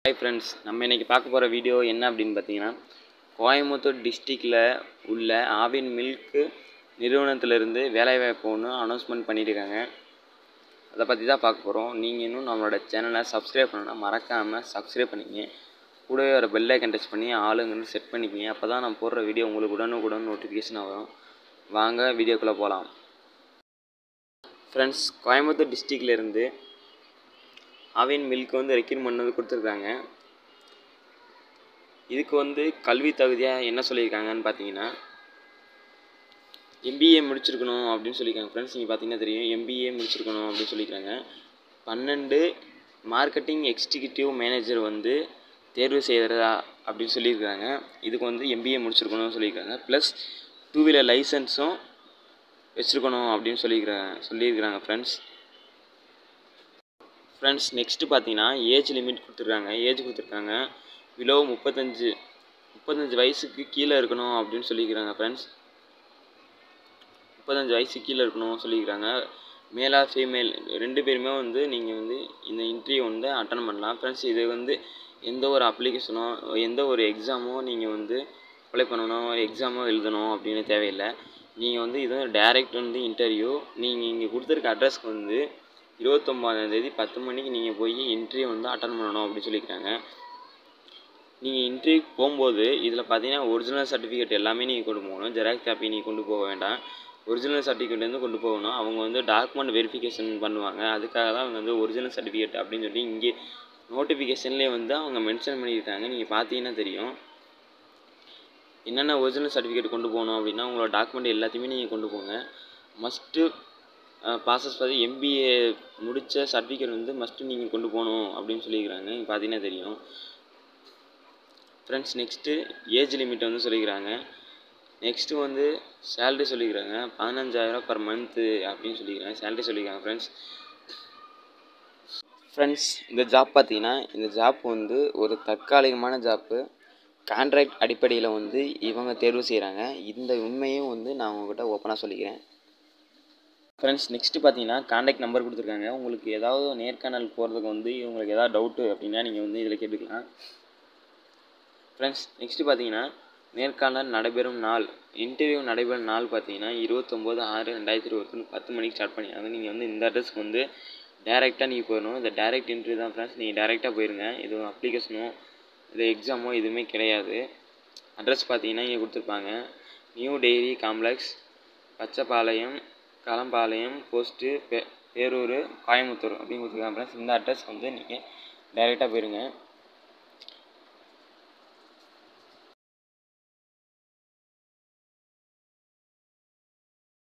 hi friends நம்ம இன்றைக்கி பார்க்க போகிற வீடியோ என்ன அப்படின்னு பார்த்தீங்கன்னா கோயம்புத்தூர் டிஸ்ட்ரிக்டில் உள்ள ஆவின் மில்க்கு நிறுவனத்திலிருந்து வேலைவாய்ப்பு ஒன்று அனௌன்ஸ்மெண்ட் பண்ணியிருக்காங்க அதை பற்றி தான் பார்க்க போகிறோம் நீங்கள் இன்னும் நம்மளோட சேனலை சப்ஸ்கிரைப் பண்ணணும்னா மறக்காமல் சப்ஸ்கிரைப் பண்ணிக்கங்க கூடவே ஒரு பெல் ஐக்கன் டச் பண்ணி ஆளுங்கன்னு செட் பண்ணிக்கங்க அப்போ தான் நான் போடுற வீடியோ உங்களுக்கு உடனுக்குடன் நோட்டிஃபிகேஷன் வரும் வாங்க வீடியோக்குள்ளே போகலாம் ஃப்ரெண்ட்ஸ் கோயம்புத்தூர் டிஸ்ட்ரிக்ட்லேருந்து ஆவின் மில்க் வந்து ரெக்யூர்மெண்ட் வந்து கொடுத்துருக்காங்க இதுக்கு வந்து கல்வி தகுதியாக என்ன சொல்லியிருக்காங்கன்னு பார்த்தீங்கன்னா எம்பிஏ முடிச்சிருக்கணும் அப்படின்னு சொல்லியிருக்காங்க ஃப்ரெண்ட்ஸ் நீங்கள் பார்த்தீங்கன்னா தெரியும் எம்பிஏ முடிச்சிருக்கணும் அப்படின்னு சொல்லியிருக்காங்க பன்னெண்டு மார்க்கெட்டிங் எக்ஸிக்யூட்டிவ் மேனேஜர் வந்து தேர்வு செய்கிறதா அப்படின்னு சொல்லியிருக்காங்க இதுக்கு வந்து எம்பிஏ முடிச்சிருக்கணும்னு சொல்லியிருக்காங்க ப்ளஸ் டூ வீலர் லைசன்ஸும் வச்சுருக்கணும் அப்படின்னு சொல்லியிருக்காங்க சொல்லியிருக்கிறாங்க ஃப்ரெண்ட்ஸ் ஃப்ரெண்ட்ஸ் நெக்ஸ்ட்டு பார்த்தீங்கன்னா ஏஜ் லிமிட் கொடுத்துருக்காங்க ஏஜ் கொடுத்துருக்காங்க பிலோ முப்பத்தஞ்சு முப்பத்தஞ்சு வயசுக்கு கீழே இருக்கணும் அப்படின்னு சொல்லிக்கிறாங்க ஃப்ரெண்ட்ஸ் முப்பத்தஞ்சு வயசுக்கு கீழே இருக்கணும் சொல்லிக்கிறாங்க மேலா ஃபீமேல் ரெண்டு பேருமே வந்து நீங்கள் வந்து இந்த இன்டர்வியூ வந்து அட்டன் பண்ணலாம் ஃப்ரெண்ட்ஸ் இது வந்து எந்த ஒரு அப்ளிகேஷனோ எந்த ஒரு எக்ஸாமோ நீங்கள் வந்து அப்ளை பண்ணணும் எக்ஸாமோ எழுதணும் அப்படின்னு தேவையில்லை நீங்கள் வந்து இது டேரெக்ட் வந்து இன்டர்வியூ நீங்கள் இங்கே கொடுத்துருக்க அட்ரஸ்க்கு வந்து இருபத்தொம்போதாந்தேதி பத்து மணிக்கு நீங்கள் போய் இன்டர்வியூ வந்து அட்டன் பண்ணணும் அப்படின்னு சொல்லியிருக்காங்க நீங்கள் இன்டர்வியூக்கு போகும்போது இதில் பார்த்தீங்கன்னா ஒரிஜினல் சர்டிஃபிகேட் எல்லாமே நீங்கள் கொண்டு போகணும் ஜெராக்ஸ் காப்பி நீங்கள் கொண்டு போக வேண்டாம் ஒரிஜினல் சர்டிஃபிகேட் வந்து கொண்டு போகணும் அவங்க வந்து டாக்குமெண்ட் வெரிஃபிகேஷன் பண்ணுவாங்க அதுக்காக தான் அவங்க வந்து ஒரிஜினல் சர்டிஃபிகேட் அப்படின்னு சொல்லி இங்கே நோட்டிஃபிகேஷன்லேயே வந்து அவங்க மென்ஷன் பண்ணியிருக்காங்க நீங்கள் பார்த்தீங்கன்னா தெரியும் என்னென்ன ஒரிஜினல் சர்டிஃபிகேட் கொண்டு போகணும் அப்படின்னா உங்களோட டாக்குமெண்ட் எல்லாத்தையுமே நீங்கள் கொண்டு போங்க மஸ்ட்டு ப்ராசஸ் பார்த்து எம்பிஏ முடித்த சர்டிஃபிகேட் வந்து மஸ்ட்டு நீங்கள் கொண்டு போகணும் அப்படின்னு சொல்லியிருக்கிறாங்க நீங்கள் பார்த்தீங்கன்னா தெரியும் ஃப்ரெண்ட்ஸ் நெக்ஸ்ட்டு ஏஜ் லிமிட் வந்து சொல்லிக்கிறாங்க நெக்ஸ்ட்டு வந்து சேல்ரி சொல்லிக்கிறாங்க பதினஞ்சாயிரம் பர் மந்த்து அப்படின்னு சொல்லிக்கிறாங்க சேல்ரி சொல்லிக்கிறாங்க ஃப்ரெண்ட்ஸ் ஃப்ரெண்ட்ஸ் இந்த ஜாப் பார்த்தீங்கன்னா இந்த ஜாப் வந்து ஒரு தற்காலிகமான ஜாப்பு கான்ட்ராக்ட் அடிப்படையில் வந்து இவங்க தேர்வு செய்கிறாங்க இந்த உண்மையும் வந்து நான் உங்கள்கிட்ட ஓப்பனாக சொல்லிக்கிறேன் ஃப்ரெண்ட்ஸ் நெக்ஸ்ட்டு பார்த்தீங்கன்னா காண்டாக்ட் நம்பர் கொடுத்துருக்காங்க உங்களுக்கு ஏதாவது நேர்காணல் போகிறதுக்கு வந்து உங்களுக்கு ஏதாவது டவுட்டு அப்படின்னா நீங்கள் வந்து இதில் கேட்டுக்கலாம் ஃப்ரெண்ட்ஸ் நெக்ஸ்ட்டு பார்த்தீங்கன்னா நேர்காணல் நடைபெறும் நாள் இன்டர்வியூ நடைபெறும் நாள் பார்த்தீங்கன்னா இருபத்தொம்போது ஆறு ரெண்டாயிரத்தி இருபத்தொன்று பத்து மணிக்கு ஸ்டார்ட் பண்ணியாங்க நீங்கள் வந்து இந்த அட்ரஸ்க்கு வந்து டேரெக்டாக நீங்கள் போயிடணும் இந்த டேரெக்ட் இன்டர்வியூ தான் ஃப்ரெண்ட்ஸ் நீங்கள் டேரெக்டாக போயிருங்க இது அப்ளிகேஷனோ இது எக்ஸாமோ எதுவுமே கிடையாது அட்ரஸ் பார்த்தீங்கன்னா இங்கே கொடுத்துருப்பாங்க new dairy complex Pachapalayam Kalampalayam post பே பேரூர் கோயம்புத்தூர் அப்படின்னு கொடுத்துருக்காங்க ஃப்ரெண்ட்ஸ் இந்த அட்ரஸ் வந்து நீங்கள் டைரெக்டாக போயிருங்க